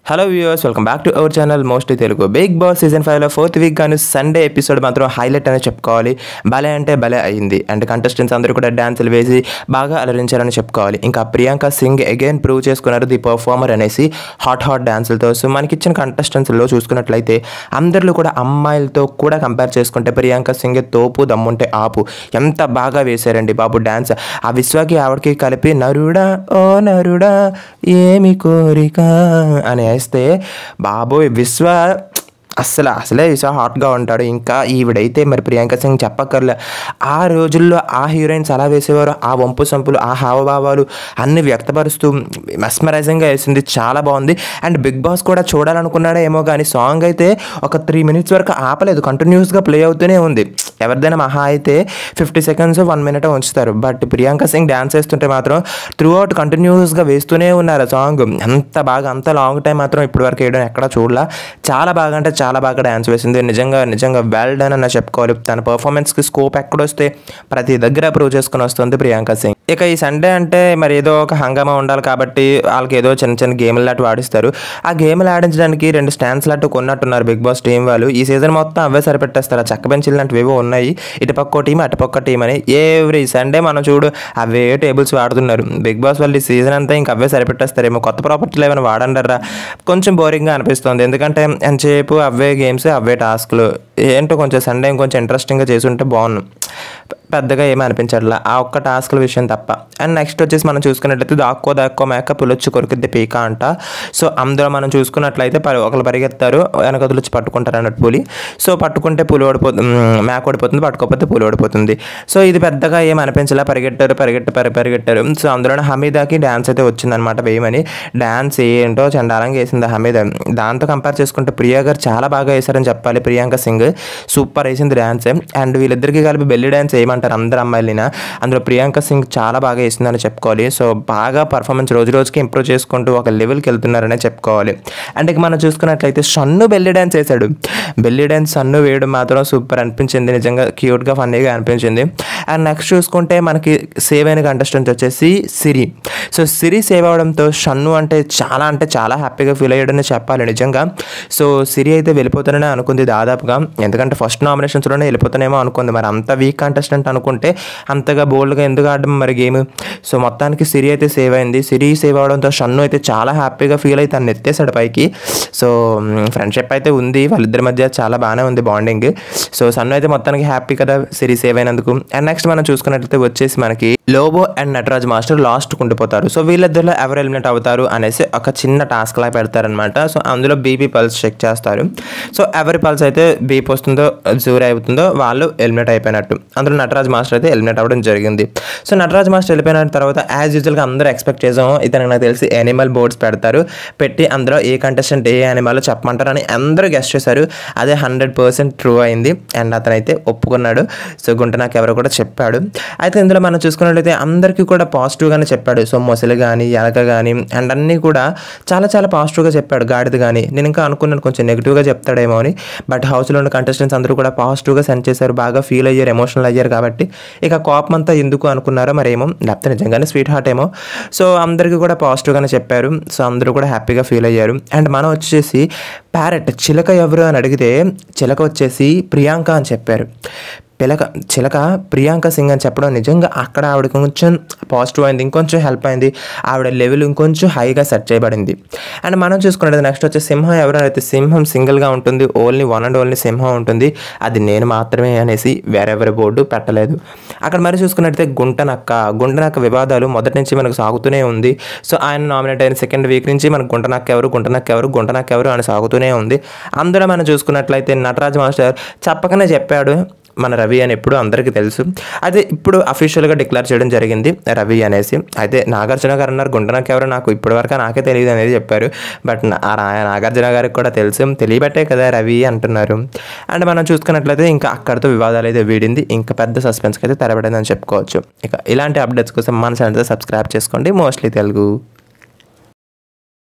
hello viewers welcome back to our channel mostly Telugu Bigg Boss season ఫైవ్లో fourth week కానీ Sunday episode మాత్రం highlight అని చెప్పుకోవాలి భలే అంటే భలే అయింది అండ్ కంటెస్టెంట్స్ అందరూ కూడా డ్యాన్సులు వేసి బాగా అలరించారని చెప్పుకోవాలి ఇంకా ప్రియాంక సింగ్ అగైన్ ప్రూవ్ చేసుకున్నారు ది పర్ఫార్మర్ అనేసి హాట్ హాట్ డ్యాన్సులతో సో మనకి ఇచ్చిన కంటెస్టెంట్స్లో చూసుకున్నట్లయితే అందరిలో కూడా అమ్మాయిలతో కూడా కంపేర్ చేసుకుంటే ప్రియాంక సింగ్ తోపు దమ్ముంటే ఆపు ఎంత బాగా వేశారండి బాబు డ్యాన్స్ ఆ విశ్వాకి ఆవిడకి కలిపి నరుడా ఓ నరుడా ఏమి కోరిక అని వేస్తే బాబోయ్ విశ్వ అసలు అసలే విశ్వ హాట్గా ఉంటాడు ఇంకా ఈవిడైతే మరి ప్రియాంక సింగ్ చెప్పక్కర్లే ఆ రోజుల్లో ఆ హీరోయిన్స్ అలా వేసేవారు ఆ వంపు సంపులు ఆ హావభావాలు అన్ని వ్యక్తపరుస్తూ మెస్మరైజింగ్గా వేసింది చాలా బాగుంది అండ్ బిగ్ బాస్ కూడా చూడాలనుకున్నాడో ఏమో కానీ సాంగ్ అయితే ఒక త్రీ మినిట్స్ వరకు ఆపలేదు కంటిన్యూస్గా ప్లే అవుతూనే ఉంది ఎవరిదైనా మహా అయితే ఫిఫ్టీ సెకండ్స్ వన్ మినిట్ ఉంచుతారు బట్ ప్రియాంక సింగ్ డ్యాన్స్ వేస్తుంటే మాత్రం త్రూ అవుట్ కంటిన్యూస్గా వేస్తూనే ఉన్నారు సాంగ్ అంత బాగా అంత లాంగ్ టైం మాత్రం ఇప్పటి వరకు వేయడం ఎక్కడా చూడలా చాలా బాగా అంటే చాలా బాగా డ్యాన్స్ వేసింది నిజంగా నిజంగా వెల్ డన్ అన్న చెప్పుకోవాలి తన పర్ఫార్మెన్స్కి స్కోప్ ఎక్కడొస్తే ప్రతి దగ్గర ప్రూవ్ చేసుకుని వస్తుంది ప్రియాంక సింగ్ ఇక ఈ సండే అంటే మరి ఏదో ఒక హంగామా ఉండాలి కాబట్టి వాళ్ళకి ఏదో చిన్న చిన్న గేమ్లు లాంటి ఆడిస్తారు ఆ గేమ్లు ఆడించడానికి రెండు స్టాండ్స్ లాంటి కొన్నట్టున్నారు బిగ్ బాస్ టీం వాళ్ళు ఈ సీజన్ మొత్తం అవే సరిపెట్టేస్తారు ఆ చెక్క బెంచీలు లాంటివి ఏవో ఉన్నాయి ఇటుపక్క టీం అటుపక్క టీం అని ఎవ్రీ సండే మనం చూడు అవే టేబుల్స్ వాడుతున్నారు బిగ్ బాస్ వాళ్ళు ఈ సీజన్ అంతా ఇంకా అవే సరిపెట్టేస్తారేమో కొత్త ప్రాపర్టీలు ఏమైనా వాడండరా కొంచెం బోరింగ్గా అనిపిస్తుంది ఎందుకంటే ఎంతసేపు అవే గేమ్స్ అవే టాస్క్లు ఏంటో కొంచెం సండే ఇంకొంచెం ఇంట్రెస్టింగ్గా చేసి ఉంటే బాగున్నాం పెద్దగా ఏమీ అనిపించట్లా ఆ ఒక్క టాస్క్ల విషయం తప్ప అండ్ నెక్స్ట్ వచ్చేసి మనం చూసుకున్నట్లయితే దాక్కో దాక్కో మేక పులొచ్చి కొరికిద్ది పీక అంట సో అందులో మనం చూసుకున్నట్లయితే పరి ఒకరు పరిగెత్తారు వెనకదులు వచ్చి పట్టుకుంటారు అన్నట్టు పులి సో పట్టుకుంటే పులి ఓడిపోతుంది మేక ఓడిపోతుంది పట్టుకోకపోతే పులి ఓడిపోతుంది సో ఇది పెద్దగా ఏం అనిపించలే పరిగెట్టారు పరిగెట్ట పరి పరిగెట్టారు సో అందులోనే హమీదాకి డ్యాన్స్ అయితే వచ్చిందనమాట వేయమని డ్యాన్స్ ఏంటో చండాలంగా వేసింది హమీద దాంతో కంపేర్ చేసుకుంటే ప్రియా గారు చాలా బాగా వేశారని చెప్పాలి ప్రియాంక సింగ్ సూపర్ వేసింది డ్యాన్స్ అండ్ వీళ్ళిద్దరికి కలిపి బెల్లి డ్యాన్స్ వేయమంటారు అందరు అమ్మాయిలైనా అందులో ప్రియాంక సింగ్ చాలా బాగా వేసిందని చెప్పుకోవాలి సో బాగా పర్ఫార్మెన్స్ రోజు రోజుకి ఇంప్రూవ్ చేసుకుంటూ ఒక లెవెల్కి వెళ్తున్నారనే చెప్పుకోవాలి అండ్ ఇక మనం చూసుకున్నట్లయితే సన్ను బెల్లి డ్యాన్స్ వేశాడు బెల్లి డ్యాన్స్ సన్ను వేయడం మాత్రం సూపర్ అనిపించింది నిజంగా క్యూట్గా ఫన్నీగా అనిపించింది అండ్ నెక్స్ట్ చూసుకుంటే మనకి సేవ్ అయిన కంటెస్టెంట్ వచ్చేసి సిరి సో సిరి సేవ్ అవడంతో షన్ను అంటే చాలా అంటే చాలా హ్యాపీగా ఫీల్ అయ్యాడని చెప్పాలి నిజంగా సో సిరి అయితే వెళ్ళిపోతానని అనుకుంది దాదాపుగా ఎందుకంటే ఫస్ట్ నామినేషన్స్లోనే వెళ్ళిపోతానేమో అనుకుంది మరి అంత వీక్ కంటెస్టెంట్ అనుకుంటే అంతగా బోల్డ్గా ఎందుకు ఆడడం మరి గేమ్ సో మొత్తానికి సిరి అయితే సేవ్ అయింది సిరి సేవ్ అవడంతో షన్ను అయితే చాలా హ్యాపీగా ఫీల్ అయి తను ఎత్తేసాడు పైకి సో ఫ్రెండ్షిప్ అయితే ఉంది వాళ్ళిద్దరి మధ్య చాలా బాగానే ఉంది బాండింగ్ సో సన్ను అయితే మొత్తానికి హ్యాపీ కదా సిరి సేవ్ అయినందుకు అండ్ నెక్స్ట్ మనం చూసుకున్నట్లయితే వచ్చేసి మనకి Lobo and Nataraj master last ఉండిపోతారు సో వీళ్ళిద్దరిలో ఎవరు ఎలిమినేట్ అవుతారు అనేసి ఒక చిన్న టాస్క్ లా పెడతారనమాట సో అందులో బీపీ పల్స్ చెక్ చేస్తారు సో ఎవరి పల్స్ అయితే బీపీ వస్తుందో జూర్ అవుతుందో వాళ్ళు ఎలిమినేట్ అయిపోయినట్టు అందులో నటరాజ్ మాస్టర్ అయితే ఎలిమినేట్ అవ్వడం జరిగింది సో నటరాజ్ మాస్టర్ వెళ్ళిపోయిన తర్వాత యాజ్ యూజువల్గా అందరూ ఎక్స్పెక్ట్ చేసాం ఇతనికి నాకు తెలిసి యానిమల్ బోర్డ్స్ పెడతారు పెట్టి అందులో ఏ కంటెస్టెంట్ ఏ యానిమల్ చెప్పమంటారు అని అందరూ గెస్ట్ చేశారు అదే హండ్రెడ్ పర్సెంట్ ట్రూ అయింది అండ్ అతనైతే ఒప్పుకున్నాడు సో గుంట నాకు ఎవరు కూడా చెప్పాడు అయితే ఇందులో మనం చూసుకున్నట్లయితే అందరికీ కూడా పాజిటివ్గానే చెప్పాడు సో మొసలి కానీ ఎలక కానీ అండ్ అన్నీ కూడా చాలా చాలా పాజిటివ్గా చెప్పాడు గాడిద కానీ నేను ఇంకా అనుకున్నాను కొంచెం నెగిటివ్గా చెప్తాడేమో అని బట్ హౌస్లో ఉన్న కంటెస్టెంట్స్ అందరూ కూడా పాజిటివ్గా సెండ్ చేశారు బాగా ఫీల్ అయ్యారు ఎమోషనల్ అయ్యారు కాబట్టి ఇక కోపం అంతా ఎందుకు అనుకున్నారో మరేమో లేకపోతే నిజంగానే స్వీట్ హార్ట్ ఏమో సో అందరికీ కూడా పాజిటివ్గానే చెప్పారు సో అందరూ కూడా హ్యాపీగా ఫీల్ అయ్యారు అండ్ మనం వచ్చేసి ప్యారెట్ చిలక ఎవరు అని అడిగితే చిలక వచ్చేసి ప్రియాంక అని చెప్పారు పిలక చిలక ప్రియాంక సింగ్ అని చెప్పడం నిజంగా అక్కడ ఆవిడ కొంచెం పాజిటివ్ అయింది ఇంకొంచెం హెల్ప్ అయింది ఆవిడ లెవెల్ ఇంకొంచెం హైగా సెట్ చేయబడింది అండ్ మనం చూసుకున్నది నెక్స్ట్ వచ్చే సింహం ఎవరైతే సింహం సింగిల్గా ఉంటుంది ఓన్లీ వన్ అండ్ ఓన్లీ సింహం ఉంటుంది అది నేను మాత్రమే అనేసి వేరెవరి బోర్డు పెట్టలేదు అక్కడ మరి చూసుకున్నట్టయితే గుంటనక్క గుంటనక్క వివాదాలు మొదటి నుంచి మనకు సాగుతూనే ఉంది సో ఆయన నామినేట్ అయిన సెకండ్ వీక్ నుంచి మనకు గుంటనక్క ఎవరు గుంటనక్క ఎవరు గుంటనక్క ఎవరు అని సాగుతూనే ఉంది అందులో మనం చూసుకున్నట్లయితే నటరాజ్ మాస్టర్ చెప్పకనే చెప్పాడు మన రవి అని ఎప్పుడు అందరికీ తెలుసు అయితే ఇప్పుడు అఫీషియల్గా డిక్లేర్ చేయడం జరిగింది రవి అనేసి అయితే నాగార్జున గారు అన్నారు గుంటనకి ఎవరో నాకు ఇప్పటివరకు నాకే తెలియదు అనేది చెప్పారు బట్ నా- ఆ రా- నాగార్జున గారికి కూడా తెలుసు తెలియబట్టే కదా రవి అంటున్నారు అండ్ మనం చూసుకున్నట్లయితే ఇంకా అక్కడితో వివాదాలు అయితే వీడింది ఇంకా పెద్ద సస్పెన్స్కి అయితే తెరబడిందని చెప్పుకోవచ్చు ఇక ఇలాంటి అప్డేట్స్ కోసం మన ఛానల్ సబ్స్క్రైబ్ చేసుకోండి మోస్ట్లీ తెలుగు